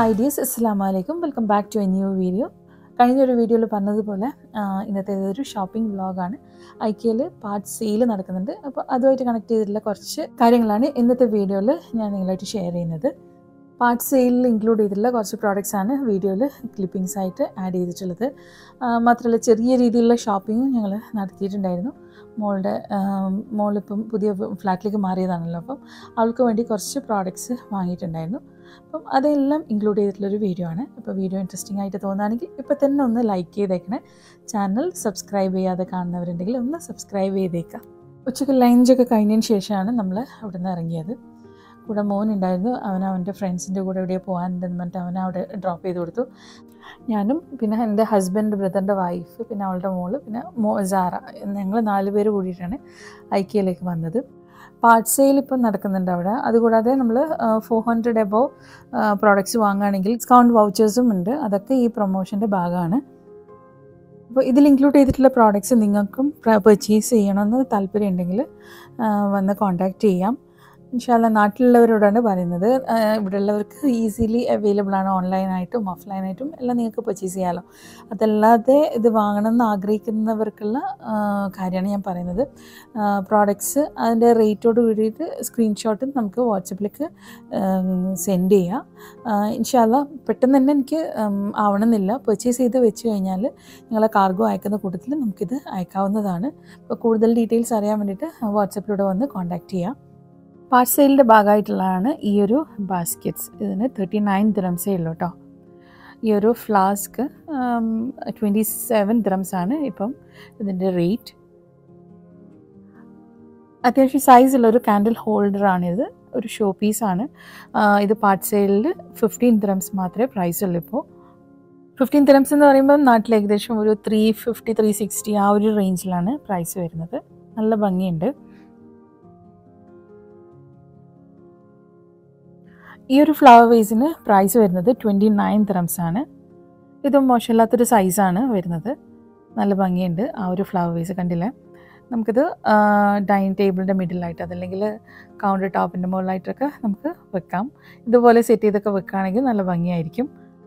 hi dears അസ്സാം വലൈക്കും welcome back to a new video കഴിഞ്ഞൊരു വീഡിയോയിൽ പറഞ്ഞതുപോലെ ആ, ഇന്നത്തെ ഒരു ഷോപ്പിംഗ് വ്ളോഗാണ് ഐക്യയിൽ പാർട്ട് സെയിൽ നടക്കുന്നുണ്ട് അപ്പോൾ അതുമായിട്ട് കണക്ട് ചെയ്തിട്ടുള്ള കുറച്ച് കാര്യങ്ങളാണ് ഇന്നത്തെ വീഡിയോയിൽ ഞാൻ നിങ്ങളായിട്ട് ഷെയർ ചെയ്യുന്നത് പാർട്ട് സെയിലിൽ ഇൻക്ലൂഡ് ചെയ്തിട്ടുള്ള കുറച്ച് പ്രോഡക്റ്റ്സ് ആണ് വീഡിയോയിൽ ക്ലിപ്പിങ്സ് ആയിട്ട് ആഡ് ചെയ്തിട്ടുള്ളത് ആ, മാത്രമല്ല ചെറിയ രീതിയിലുള്ള ഷോപ്പിങ്ങും ഞങ്ങൾ നടത്തിയിട്ടുണ്ടായിരുന്നു മോളുടെ മോളിപ്പം പുതിയ ഫ്ലാറ്റിലേക്ക് മാറിയതാണല്ലോ അപ്പം അവൾക്ക് വേണ്ടി കുറച്ച് പ്രോഡക്റ്റ്സ് വാങ്ങിയിട്ടുണ്ടായിരുന്നു അപ്പം അതെല്ലാം ഇൻക്ലൂഡ് ചെയ്തിട്ടുള്ളൊരു വീഡിയോ ആണ് അപ്പോൾ വീഡിയോ ഇൻട്രസ്റ്റിംഗ് ആയിട്ട് തോന്നുകയാണെങ്കിൽ ഇപ്പോൾ തന്നെ ഒന്ന് ലൈക്ക് ചെയ്തേക്കണേ ചാനൽ സബ്സ്ക്രൈബ് ചെയ്യാതെ കാണുന്നവരുണ്ടെങ്കിൽ ഒന്ന് സബ്സ്ക്രൈബ് ചെയ്തേക്കാം ഉച്ചയ്ക്ക് ലഞ്ചൊക്കെ കഴിഞ്ഞതിന് ശേഷമാണ് നമ്മൾ അവിടെ നിന്ന് ഇറങ്ങിയത് കൂടെ മോൻ ഉണ്ടായിരുന്നു അവൻ അവൻ്റെ ഫ്രണ്ട്സിൻ്റെ കൂടെ എവിടെയോ പോകാനുണ്ടെന്ന് പറഞ്ഞിട്ട് അവനെ അവിടെ ഡ്രോപ്പ് ചെയ്ത് കൊടുത്തു ഞാനും പിന്നെ എൻ്റെ ഹസ്ബൻഡ് ബ്രദറിൻ്റെ വൈഫ് പിന്നെ അവളുടെ മോള് പിന്നെ മോ സാറ ഞങ്ങൾ നാല് പേര് കൂടിയിട്ടാണ് ഐക്യയിലേക്ക് വന്നത് പാർട്ട് സെയിൽ ഇപ്പം നടക്കുന്നുണ്ട് അവിടെ അതുകൂടാതെ നമ്മൾ ഫോർ ഹൺഡ്രഡ് എബോ പ്രോഡക്റ്റ്സ് വാങ്ങുകയാണെങ്കിൽ ഡിസ്കൗണ്ട് വൗച്ചേഴ്സും ഉണ്ട് അതൊക്കെ ഈ പ്രൊമോഷൻ്റെ ഭാഗമാണ് അപ്പോൾ ഇതിൽ ഇൻക്ലൂഡ് ചെയ്തിട്ടുള്ള പ്രോഡക്റ്റ്സ് നിങ്ങൾക്കും പർച്ചേസ് ചെയ്യണമെന്ന് താല്പര്യം ഉണ്ടെങ്കിൽ വന്ന് കോൺടാക്റ്റ് ചെയ്യാം ഇൻഷാല്ല നാട്ടിലുള്ളവരോടാണ് പറയുന്നത് ഇവിടെ ഉള്ളവർക്ക് ഈസിലി അവൈലബിൾ ആണ് ഓൺലൈനായിട്ടും ഓഫ്ലൈനായിട്ടും എല്ലാം നിങ്ങൾക്ക് പർച്ചേസ് ചെയ്യാമല്ലോ അതല്ലാതെ ഇത് വാങ്ങണമെന്ന് ആഗ്രഹിക്കുന്നവർക്കുള്ള കാര്യമാണ് ഞാൻ പറയുന്നത് പ്രോഡക്ട്സ് അതിൻ്റെ റേറ്റോട് കൂടിയിട്ട് സ്ക്രീൻഷോട്ട് നമുക്ക് വാട്സപ്പിലേക്ക് സെൻഡ് ചെയ്യാം ഇൻഷാല്ല പെട്ടെന്ന് തന്നെ എനിക്ക് ആവണമെന്നില്ല പർച്ചേസ് ചെയ്ത് വെച്ച് കഴിഞ്ഞാൽ നിങ്ങളെ കാർഗോ അയക്കുന്ന കൂട്ടത്തിൽ നമുക്കിത് അയക്കാവുന്നതാണ് അപ്പോൾ കൂടുതൽ ഡീറ്റെയിൽസ് അറിയാൻ വേണ്ടിയിട്ട് വാട്സപ്പിലൂടെ വന്ന് കോൺടാക്റ്റ് ചെയ്യാം പാർട്ട് സെയിലിൻ്റെ ഭാഗമായിട്ടുള്ളതാണ് ഈ ഒരു ബാസ്ക്കറ്റ്സ് ഇതിന് തേർട്ടി നയൻ ദ്രംസേ ഉള്ളൂ കേട്ടോ ഈ ഒരു ഫ്ലാസ്ക് ട്വൻറ്റി സെവൻ ദ്രംസ് ആണ് ഇപ്പം ഇതിൻ്റെ റേറ്റ് അത്യാവശ്യം സൈസുള്ളൊരു കാൻഡിൽ ഹോൾഡറാണിത് ഒരു ഷോ പീസാണ് ഇത് പാർട്ട് സെയിലിൽ ഫിഫ്റ്റീൻ ദ്രംസ് മാത്രമേ പ്രൈസ് ഉള്ളൂ ഇപ്പോൾ ഫിഫ്റ്റീൻ ദ്രംസ് എന്ന് പറയുമ്പോൾ നാട്ടിൽ ഏകദേശം ഒരു ത്രീ ഫിഫ്റ്റി ത്രീ സിക്സ്റ്റി ആ ഒരു റേഞ്ചിലാണ് പ്രൈസ് വരുന്നത് നല്ല ഭംഗിയുണ്ട് ഈ ഒരു ഫ്ലവർ വേസിന് പ്രൈസ് വരുന്നത് ട്വൻറ്റി നയൻ ദ്രംസ് ആണ് ഇതും മോശമില്ലാത്തൊരു സൈസാണ് വരുന്നത് നല്ല ഭംഗിയുണ്ട് ആ ഒരു ഫ്ലവർ വേസ് കണ്ടില്ലേ നമുക്കിത് ഡൈനിങ് ടേബിളിൻ്റെ മിഡിലായിട്ട് അതല്ലെങ്കിൽ കൗണ്ടർ ടോപ്പിൻ്റെ മുകളിലായിട്ടൊക്കെ നമുക്ക് വെക്കാം ഇതുപോലെ സെറ്റ് ചെയ്തൊക്കെ വെക്കുകയാണെങ്കിൽ നല്ല ഭംഗിയായിരിക്കും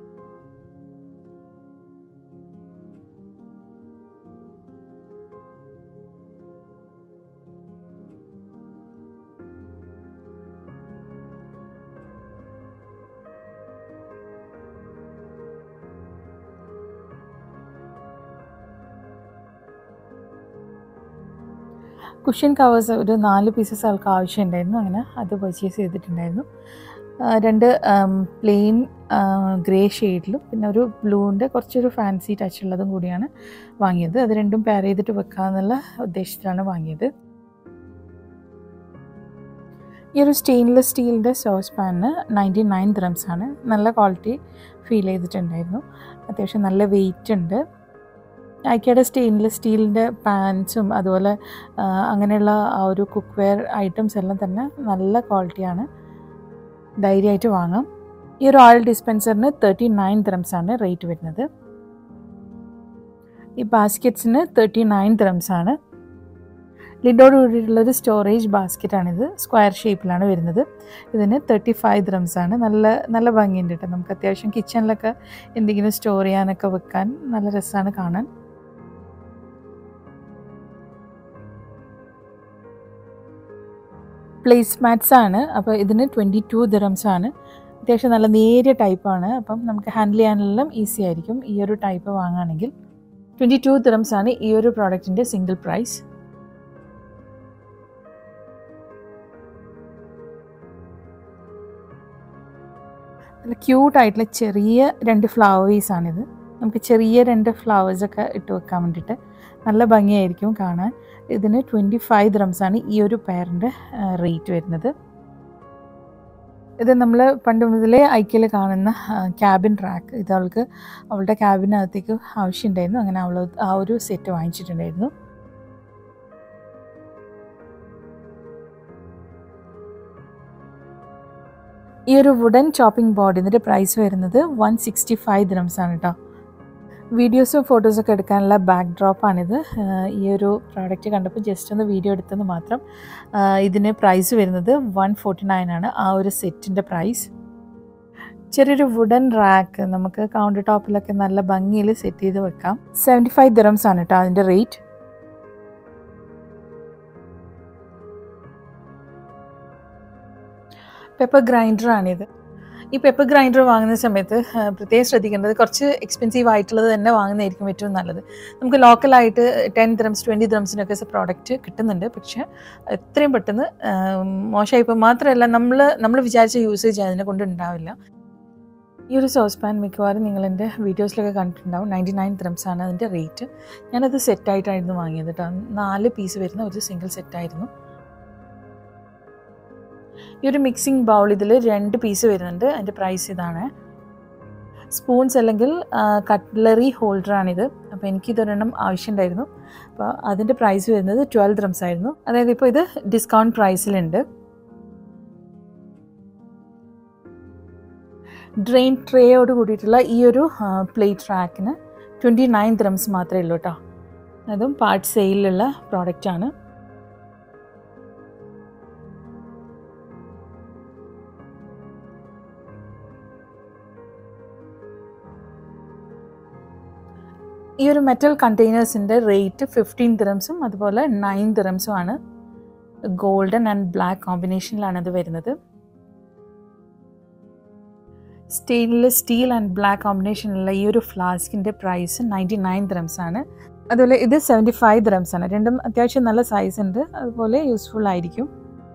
കുഷ്യൻ കവേഴ്സ് ഒരു നാല് പീസസ് ആൾക്ക് ആവശ്യമുണ്ടായിരുന്നു അങ്ങനെ അത് പർച്ചേസ് ചെയ്തിട്ടുണ്ടായിരുന്നു രണ്ട് പ്ലെയിൻ ഗ്രേ ഷെയ്ഡിലും പിന്നെ ഒരു ബ്ലൂവിൻ്റെ കുറച്ചൊരു ഫാൻസി ടച്ച് ഉള്ളതും കൂടിയാണ് വാങ്ങിയത് അത് രണ്ടും പെയർ ചെയ്തിട്ട് വെക്കാമെന്നുള്ള ഉദ്ദേശത്തിലാണ് വാങ്ങിയത് ഈ ഒരു സ്റ്റെയിൻലെസ് സ്റ്റീലിൻ്റെ സോസ് പാനിന് നയൻറ്റി നയൻ ദ്രംസ് ആണ് നല്ല ക്വാളിറ്റി ഫീൽ ചെയ്തിട്ടുണ്ടായിരുന്നു അത്യാവശ്യം നല്ല വെയിറ്റ് ഉണ്ട് ഐക്കയുടെ സ്റ്റെയിൻലെസ് സ്റ്റീലിൻ്റെ പാൻസും അതുപോലെ അങ്ങനെയുള്ള ആ ഒരു കുക്ക് വെയർ ഐറ്റംസ് എല്ലാം തന്നെ നല്ല ക്വാളിറ്റിയാണ് ധൈര്യമായിട്ട് വാങ്ങാം ഈ ഒരു ഓയിൽ ഡിസ്പെൻസറിന് തേർട്ടി നയൻ ദ്രംസ് ആണ് റേറ്റ് വരുന്നത് ഈ ബാസ്ക്കറ്റ്സിന് തേർട്ടി നയൻ ദ്രംസ് ആണ് ലിഡോട് കൂടിയിട്ടുള്ളൊരു സ്റ്റോറേജ് ബാസ്ക്കറ്റാണിത് സ്ക്വയർ ഷേപ്പിലാണ് വരുന്നത് ഇതിന് തേർട്ടി ഫൈവ് ദ്രംസ് ആണ് നല്ല നല്ല ഭംഗിയുണ്ട് കേട്ടോ നമുക്ക് അത്യാവശ്യം കിച്ചണിലൊക്കെ എന്തെങ്കിലും സ്റ്റോർ ചെയ്യാനൊക്കെ വെക്കാൻ നല്ല രസമാണ് കാണാൻ പ്ലേസ് മാറ്റ്സ് ആണ് അപ്പോൾ ഇതിന് ട്വൻറ്റി ടു ദിറംസ് ആണ് അത്യാവശ്യം നല്ല നേരിയ ടൈപ്പാണ് അപ്പം നമുക്ക് ഹാൻഡിൽ ചെയ്യാനെല്ലാം ഈസി ആയിരിക്കും ഈ ഒരു ടൈപ്പ് വാങ്ങുകയാണെങ്കിൽ ട്വൻറ്റി ടു ദിറംസ് ആണ് ഈ ഒരു പ്രോഡക്റ്റിൻ്റെ സിംഗിൾ പ്രൈസ് നല്ല ക്യൂട്ടായിട്ടുള്ള ചെറിയ രണ്ട് ഫ്ലവേഴ്സാണിത് നമുക്ക് ചെറിയ രണ്ട് ഫ്ലവേഴ്സൊക്കെ ഇട്ട് വെക്കാൻ വേണ്ടിയിട്ട് നല്ല ഭംഗിയായിരിക്കും കാണാൻ ഇതിന് ട്വൻറ്റി ഫൈവ് ദ്രംസാണ് ഈ ഒരു പെയറിൻ്റെ റേറ്റ് വരുന്നത് ഇത് നമ്മൾ പണ്ട് മുതലേ ഐക്യയിൽ കാണുന്ന ക്യാബിൻ റാക്ക് ഇത് അവൾക്ക് അവളുടെ ക്യാബിനകത്തേക്ക് ആവശ്യമുണ്ടായിരുന്നു അങ്ങനെ അവൾ ആ ഒരു സെറ്റ് വാങ്ങിച്ചിട്ടുണ്ടായിരുന്നു ഈ ഒരു വുഡൻ ചോപ്പിംഗ് ബോർഡ് ഇതിൻ്റെ പ്രൈസ് വരുന്നത് വൺ സിക്സ്റ്റി ഫൈവ് ദ്രംസ് ആണ് കേട്ടോ വീഡിയോസും ഫോട്ടോസൊക്കെ എടുക്കാനുള്ള ബാക്ക് ഡ്രോപ്പാണിത് ഈ ഒരു പ്രോഡക്റ്റ് കണ്ടപ്പോൾ ജസ്റ്റ് ഒന്ന് വീഡിയോ എടുത്തെന്ന് മാത്രം ഇതിന് പ്രൈസ് വരുന്നത് വൺ ഫോർട്ടി നയൻ ആണ് ആ ഒരു സെറ്റിൻ്റെ പ്രൈസ് ചെറിയൊരു വുഡൻ റാക്ക് നമുക്ക് കൗണ്ടർ ടോപ്പിലൊക്കെ നല്ല ഭംഗിയിൽ സെറ്റ് ചെയ്ത് വെക്കാം സെവൻറ്റി ഫൈവ് ദിറംസ് ആണ് കേട്ടോ അതിൻ്റെ റേറ്റ് പെപ്പർ ഗ്രൈൻഡറാണിത് ഈ പെപ്പർ ഗ്രൈൻഡർ വാങ്ങുന്ന സമയത്ത് ആ, പ്രത്യേകം ശ്രദ്ധിക്കേണ്ടത് കുറച്ച് എക്സ്പെൻസീവ് ആയിട്ടുള്ളത് തന്നെ വാങ്ങുന്നതായിരിക്കും ഏറ്റവും നല്ലത് നമുക്ക് ലോക്കലായിട്ട് ടെൻ ദ്രംസ് ട്വൻറ്റി ദ്രംസിനൊക്കെ പ്രോഡക്റ്റ് കിട്ടുന്നുണ്ട് പക്ഷേ എത്രയും പെട്ടെന്ന് ആ, മോശമായിപ്പോൾ മാത്രമല്ല നമ്മൾ നമ്മൾ വിചാരിച്ച യൂസേജ് അതിനെ കൊണ്ട് ഉണ്ടാവില്ല ഈ ഒരു സോസ് പാൻ മിക്കവാറും നിങ്ങൾ എൻ്റെ വീഡിയോസിലൊക്കെ കണ്ടിട്ടുണ്ടാവും നയൻറ്റി നയൻ ദ്രംസ് ആണ് അതിൻ്റെ റേറ്റ് ഞാനത് സെറ്റായിട്ടായിരുന്നു വാങ്ങിയത് കേട്ടോ നാല് പീസ് വരുന്ന ഒരു സിംഗിൾ സെറ്റായിരുന്നു ഈ ഒരു മിക്സിംഗ് ബൗൾ ഇതിൽ രണ്ട് പീസ് വരുന്നുണ്ട് അതിൻ്റെ പ്രൈസ് ഇതാണ് സ്പൂൺസ് അല്ലെങ്കിൽ കട്ട്ലറി ഹോൾഡറാണിത് അപ്പോൾ എനിക്കിതൊരെണ്ണം ആവശ്യമുണ്ടായിരുന്നു അപ്പോൾ അതിൻ്റെ പ്രൈസ് വരുന്നത് ട്വൽവ് ദ്രംസ് ആയിരുന്നു അതായത് ഇപ്പോൾ ഇത് ഡിസ്കൗണ്ട് പ്രൈസിലുണ്ട് ഡ്രെയിൻ ട്രേയോട് കൂടിയിട്ടുള്ള ഈ ഒരു പ്ലേറ്റ് റാക്കിന് ട്വൻറ്റി നയൻ ദ്രംസ് മാത്രമേ ഉള്ളൂ കേട്ടോ അതും പാർട്ട് സെയിലുള്ള പ്രോഡക്റ്റാണ് ഈ ഒരു മെറ്റൽ കണ്ടെയ്നേഴ്സിൻ്റെ റേറ്റ് ഫിഫ്റ്റീൻ ദിറംസും അതുപോലെ നയൻ ദിറംസും ആണ് ഗോൾഡൻ ആൻഡ് ബ്ലാക്ക് കോമ്പിനേഷനിലാണ് ഇത് വരുന്നത് സ്റ്റെയിൻലെസ് സ്റ്റീൽ ആൻഡ് ബ്ലാക്ക് കോമ്പിനേഷനുള്ള ഈ ഒരു ഫ്ലാസ്കിൻ്റെ പ്രൈസ് നയൻറ്റി നയൻ ദിറംസ് ആണ് അതുപോലെ ഇത് സെവൻറ്റി ഫൈവ് ദിറംസ് ആണ് രണ്ടും അത്യാവശ്യം നല്ല സൈസ് ഉണ്ട് അതുപോലെ യൂസ്ഫുൾ ആയിരിക്കും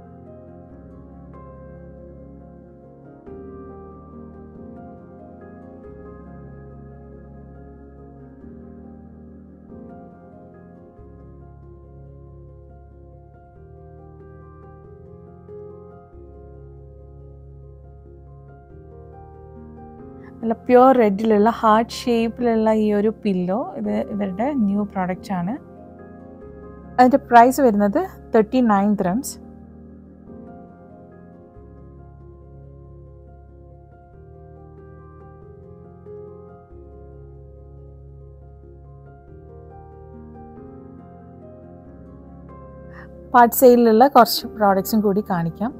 നല്ല പ്യുവർ റെഡിലുള്ള ഹാർട്ട് ഷേപ്പിലുള്ള ഈ ഒരു പില്ലോ ഇത് ഇവരുടെ ന്യൂ പ്രോഡക്റ്റ് ആണ് അതിൻ്റെ പ്രൈസ് വരുന്നത് തേർട്ടി നയൻ ദ്രംസ് പാർട്ട് സെയിലുള്ള കുറച്ച് പ്രോഡക്ട്സും കൂടി കാണിക്കാം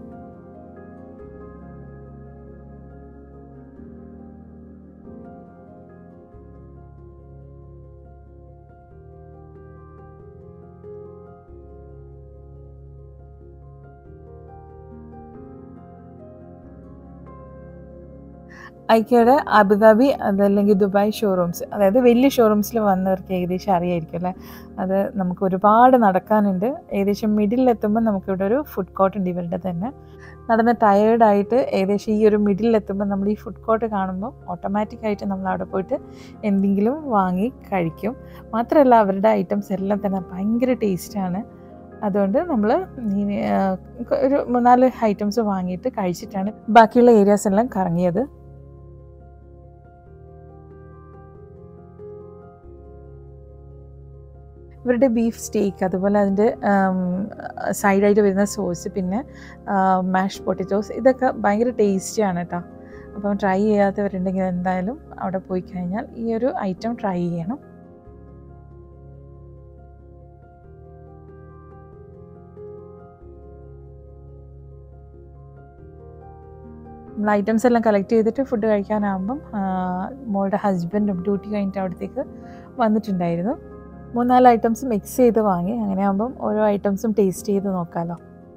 ഐക്കയുടെ അബുദാബി അതല്ലെങ്കിൽ ദുബായ് ഷോറൂംസ് അതായത് വലിയ ഷോറൂംസിൽ വന്നവർക്ക് ഏകദേശം അറിയായിരിക്കും അല്ലേ അത് നമുക്ക് ഒരുപാട് നടക്കാനുണ്ട് ഏകദേശം മിഡിലെത്തുമ്പോൾ നമുക്കിവിടെ ഒരു ഫുഡ് കോർട്ട് ഉണ്ട് ഇവരുടെ തന്നെ നടന്ന് ടയേർഡായിട്ട് ഏകദേശം ഈ ഒരു മിഡിലെത്തുമ്പോൾ നമ്മൾ ഈ ഫുഡ് കോർട്ട് കാണുമ്പോൾ ഓട്ടോമാറ്റിക്കായിട്ട് നമ്മൾ അവിടെ പോയിട്ട് എന്തെങ്കിലും വാങ്ങി കഴിക്കും മാത്രമല്ല അവരുടെ ഐറ്റംസ് എല്ലാം തന്നെ ഭയങ്കര ടേസ്റ്റാണ് അതുകൊണ്ട് നമ്മൾ ഒരു മൂന്നാല് ഐറ്റംസ് വാങ്ങിയിട്ട് കഴിച്ചിട്ടാണ് ബാക്കിയുള്ള ഏരിയാസ് എല്ലാം കറങ്ങിയത് ഇവരുടെ ബീഫ് സ്റ്റേക്ക് അതുപോലെ അതിൻ്റെ സൈഡായിട്ട് വരുന്ന സോസ് പിന്നെ മാഷ് പൊട്ടറ്റോസ് ഇതൊക്കെ ഭയങ്കര ടേസ്റ്റിയാണ് കേട്ടോ അപ്പം ട്രൈ ചെയ്യാത്തവരുണ്ടെങ്കിൽ എന്തായാലും അവിടെ പോയി കഴിഞ്ഞാൽ ഈ ഒരു ഐറ്റം ട്രൈ ചെയ്യണം നമ്മൾ ഐറ്റംസ് എല്ലാം കളക്ട് ചെയ്തിട്ട് ഫുഡ് കഴിക്കാനാകുമ്പം മോളുടെ ഹസ്ബൻഡും ഡ്യൂട്ടി കഴിഞ്ഞിട്ട് അവിടത്തേക്ക് വന്നിട്ടുണ്ടായിരുന്നു മൂന്നാല് ഐറ്റംസ് മിക്സ് ചെയ്ത് വാങ്ങി അങ്ങനെ ആകുമ്പം ഓരോ ഐറ്റംസും ടേസ്റ്റ് ചെയ്ത് നോക്കാമല്ലോ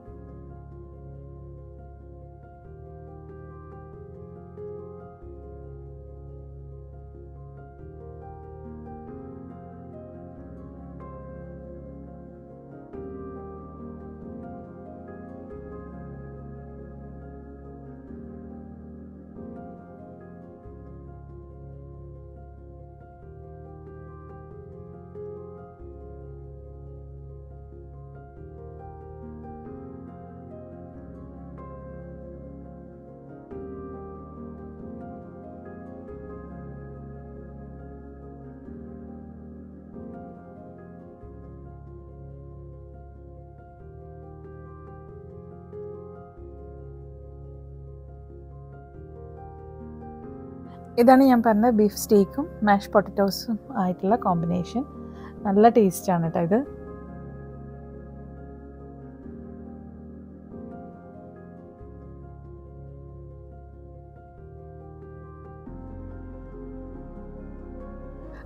ഇതാണ് ഞാൻ പറഞ്ഞ ബീഫ് സ്റ്റേക്കും മാഷ് പൊട്ടറ്റോസും ആയിട്ടുള്ള കോമ്പിനേഷൻ നല്ല ടേസ്റ്റാണ് കേട്ടോ ഇത്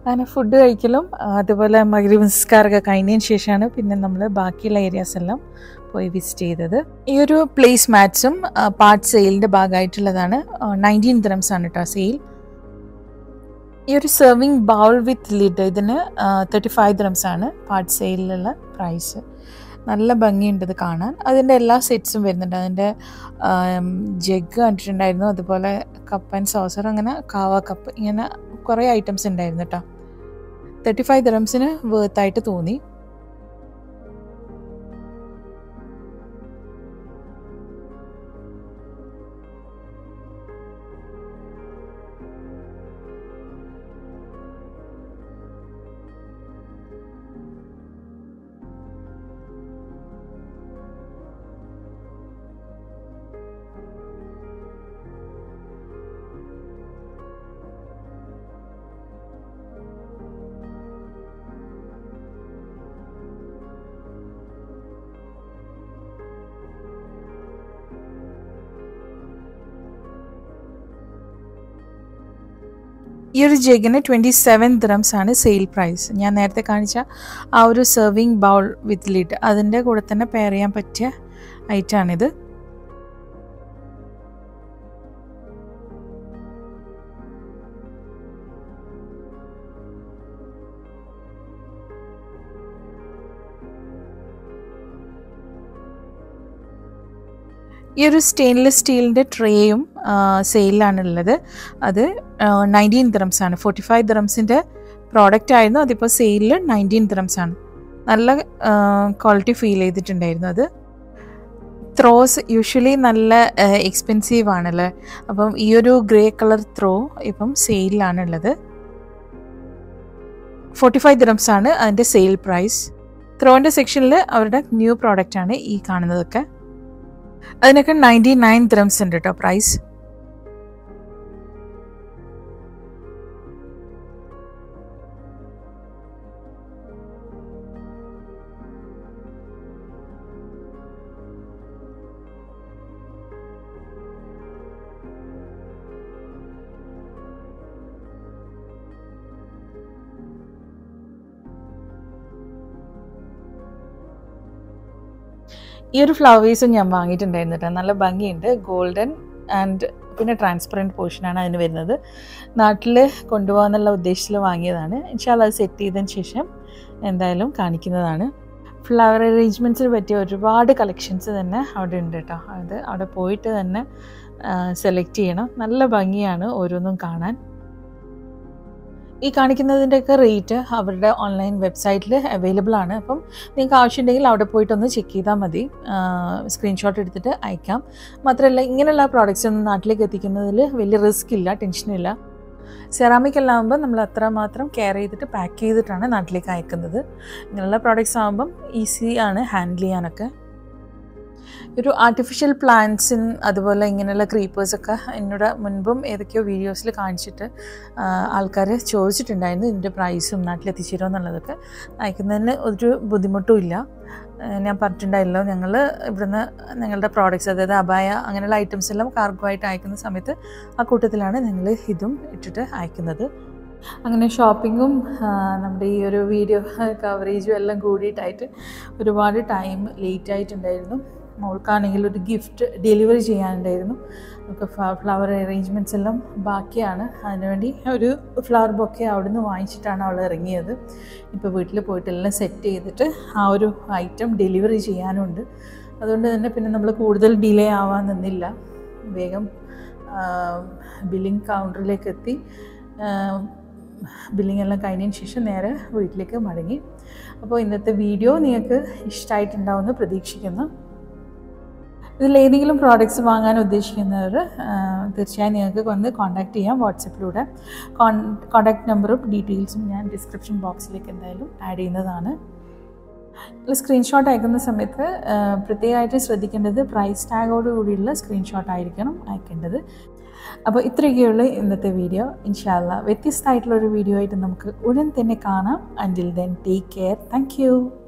അങ്ങനെ ഫുഡ് കഴിക്കലും ആ, അതുപോലെ മകരി നിസ്കാരമൊക്കെ കഴിഞ്ഞതിന് ശേഷമാണ് പിന്നെ നമ്മൾ ബാക്കിയുള്ള ഏരിയാസ് എല്ലാം പോയി വിസിറ്റ് ചെയ്തത് ഈ ഒരു പ്ലേസ് മാറ്റ്സും പാർട്ട് സെയിലിൻ്റെ ഭാഗമായിട്ടുള്ളതാണ് നയൻറ്റീൻ ദ്രംസ് ആണ് കേട്ടോ സെയിൽ ഈ ഒരു സെർവിങ് ബൗൾ വിത്ത് ലിഡ് ഇതിന് തേർട്ടി ഫൈവ് ദ്രംസ് ആണ് പാർട്ട് സെയിലിലുള്ള പ്രൈസ് നല്ല ഭംഗിയുണ്ട് ഇത് കാണാൻ അതിൻ്റെ എല്ലാ സെറ്റ്സും വരുന്നുണ്ട് അതിൻ്റെ ജഗ് കണ്ടിട്ടുണ്ടായിരുന്നു അതുപോലെ കപ്പ് ആൻഡ് സോസർ അങ്ങനെ കാവ കപ്പ് ഇങ്ങനെ കുറേ ഐറ്റംസ് ഉണ്ടായിരുന്നു കേട്ടോ തേർട്ടി ഫൈവ് ദ്രംസിന് വേർത്തായിട്ട് തോന്നി ഈ ഒരു ജഗിന് ട്വൻറ്റി സെവൻ ദ്രംസ് ആണ് സെയിൽ പ്രൈസ് ഞാൻ നേരത്തെ കാണിച്ച ആ ഒരു സെർവിങ് ബൗൾ വിത്ത് ലിഡ് അതിൻ്റെ കൂടെ തന്നെ പെയർ ചെയ്യാൻ പറ്റിയ ഐറ്റാണിത് ഈ ഒരു സ്റ്റെയിൻലെസ് സ്റ്റീലിൻ്റെ ട്രേയും സെയിലാണുള്ളത് അത് നയൻറ്റീൻ ദ്രംസ് ആണ് ഫോർട്ടി ഫൈവ് ദ്രംസിൻ്റെ പ്രോഡക്റ്റ് ആയിരുന്നു അതിപ്പോൾ സെയിലിൽ നയൻറ്റീൻ ദ്രംസ് ആണ് നല്ല ക്വാളിറ്റി ഫീൽ ചെയ്തിട്ടുണ്ടായിരുന്നു അത് ത്രോസ് യൂഷ്വലി നല്ല എക്സ്പെൻസീവ് ആണല്ലേ അപ്പം ഈ ഒരു ഗ്രേ കളർ ത്രോ ഇപ്പം സെയിലാണുള്ളത് ഫോർട്ടി ഫൈവ് ദ്രംസ് ആണ് അതിൻ്റെ സെയിൽ പ്രൈസ് ത്രോൻ്റെ സെക്ഷനിൽ അവരുടെ ന്യൂ പ്രോഡക്റ്റ് ആണ് ഈ കാണുന്നതൊക്കെ അതിനൊക്കെ നയൻറ്റി നയൻ ദ്രംസ് ഉണ്ട് കേട്ടോ പ്രൈസ് ഈ ഒരു ഫ്ലവേഴ്സും ഞാൻ വാങ്ങിയിട്ടുണ്ടായിരുന്നു കേട്ടോ നല്ല ഭംഗിയുണ്ട് ഗോൾഡൻ ആൻഡ് പിന്നെ ട്രാൻസ്പെറൻറ്റ് പോർഷനാണ് അതിന് വരുന്നത് നാട്ടിൽ കൊണ്ടുപോകാന്നുള്ള ഉദ്ദേശത്തിൽ വാങ്ങിയതാണ് ഇൻഷാല്ല അത് സെറ്റ് ചെയ്തതിന് ശേഷം എന്തായാലും കാണിക്കുന്നതാണ് ഫ്ലവർ അറേഞ്ച്മെൻറ്റ്സിന് പറ്റിയ ഒരുപാട് കളക്ഷൻസ് തന്നെ അവിടെ ഉണ്ട് കേട്ടോ അത് അവിടെ പോയിട്ട് തന്നെ സെലക്ട് ചെയ്യണം നല്ല ഭംഗിയാണ് ഓരോന്നും കാണാൻ ഈ കാണിക്കുന്നതിൻ്റെയൊക്കെ റേറ്റ് അവരുടെ ഓൺലൈൻ വെബ്സൈറ്റിൽ അവൈലബിൾ ആണ് അപ്പം നിങ്ങൾക്ക് ആവശ്യമുണ്ടെങ്കിൽ അവിടെ പോയിട്ടൊന്ന് ചെക്ക് ചെയ്താൽ മതി സ്ക്രീൻഷോട്ട് എടുത്തിട്ട് അയക്കാം മാത്രമല്ല ഇങ്ങനെയുള്ള പ്രോഡക്റ്റ്സ് ഒന്നും നാട്ടിലേക്ക് എത്തിക്കുന്നതിൽ വലിയ റിസ്ക് ഇല്ല ടെൻഷനില്ല സെറാമിക് എല്ലാം ആകുമ്പോൾ നമ്മൾ അത്രമാത്രം കെയർ ചെയ്തിട്ട് പാക്ക് ചെയ്തിട്ടാണ് നാട്ടിലേക്ക് അയക്കുന്നത് ഇങ്ങനെയുള്ള പ്രോഡക്റ്റ്സ് ആകുമ്പം ഈസി ആണ് ഹാൻഡിൽ ചെയ്യാനൊക്കെ ഒരു ആർട്ടിഫിഷ്യൽ പ്ലാന്റ്സും അതുപോലെ ഇങ്ങനെയുള്ള ക്രീപ്പേഴ്സൊക്കെ എന്നോട് മുൻപും ഏതൊക്കെയോ വീഡിയോസിൽ കാണിച്ചിട്ട് ആൾക്കാർ ചോദിച്ചിട്ടുണ്ടായിരുന്നു ഇതിൻ്റെ പ്രൈസും നാട്ടിലെത്തിച്ചേരുമോ എന്നുള്ളതൊക്കെ അയക്കുന്നതിന് ഒരു ബുദ്ധിമുട്ടും ഇല്ല ഞാൻ പറഞ്ഞിട്ടുണ്ടായല്ലോ ഞങ്ങൾ ഇവിടുന്ന് ഞങ്ങളുടെ പ്രോഡക്റ്റ്സ് അതായത് അബായ അങ്ങനെയുള്ള ഐറ്റംസ് എല്ലാം കാർഗോ ആയിട്ട് അയക്കുന്ന സമയത്ത് ആ കൂട്ടത്തിലാണ് ഞങ്ങൾ ഇതും ഇട്ടിട്ട് അയക്കുന്നത് അങ്ങനെ ഷോപ്പിങ്ങും നമ്മുടെ ഈ ഒരു വീഡിയോ കവറേജും എല്ലാം കൂടിയിട്ടായിട്ട് ഒരുപാട് ടൈം ലേറ്റ് ആയിട്ടുണ്ടായിരുന്നു മോൾക്കാണെങ്കിൽ ഒരു ഗിഫ്റ്റ് ഡെലിവറി ചെയ്യാനുണ്ടായിരുന്നു നമുക്ക് ഫ്ലവർ അറേഞ്ച്മെൻറ്റ്സ് എല്ലാം ബാക്കിയാണ് അതിനുവേണ്ടി ഒരു ഫ്ലവർ ബൊക്കെ അവിടെ നിന്ന് വാങ്ങിച്ചിട്ടാണ് അവൾ ഇറങ്ങിയത് ഇപ്പോൾ വീട്ടിൽ പോയിട്ടെല്ലാം സെറ്റ് ചെയ്തിട്ട് ആ ഒരു ഐറ്റം ഡെലിവറി ചെയ്യാനുണ്ട് അതുകൊണ്ട് തന്നെ പിന്നെ നമ്മൾ കൂടുതൽ ഡിലേ ആവാൻ നിന്നില്ല വേഗം ബില്ലിംഗ് കൗണ്ടറിലേക്ക് എത്തി ബില്ലിംഗ് എല്ലാം കഴിഞ്ഞതിന് ശേഷം നേരെ വീട്ടിലേക്ക് മടങ്ങി അപ്പോൾ ഇന്നത്തെ വീഡിയോ നിങ്ങൾക്ക് ഇഷ്ടമായിട്ടുണ്ടാവുമെന്ന് പ്രതീക്ഷിക്കുന്നു ഇതിൽ ഏതെങ്കിലും പ്രോഡക്റ്റ്സ് വാങ്ങാൻ ഉദ്ദേശിക്കുന്നവർ തീർച്ചയായും നിങ്ങൾക്ക് വന്ന് കോൺടാക്റ്റ് ചെയ്യാം വാട്സപ്പിലൂടെ കോൺ കോൺടാക്ട് നമ്പറും ഡീറ്റെയിൽസും ഞാൻ ഡിസ്ക്രിപ്ഷൻ ബോക്സിലേക്ക് എന്തായാലും ആഡ് ചെയ്യുന്നതാണ് സ്ക്രീൻഷോട്ട് അയക്കുന്ന സമയത്ത് പ്രത്യേകമായിട്ട് ശ്രദ്ധിക്കേണ്ടത് പ്രൈസ് ടാഗോട് കൂടിയുള്ള സ്ക്രീൻഷോട്ട് ആയിരിക്കണം അയക്കേണ്ടത് അപ്പോൾ ഇത്രയൊക്കെയുള്ള ഇന്നത്തെ വീഡിയോ ഇൻഷാല്ല വ്യത്യസ്തമായിട്ടുള്ളൊരു വീഡിയോ ആയിട്ട് നമുക്ക് ഉടൻ തന്നെ കാണാം until then take care thank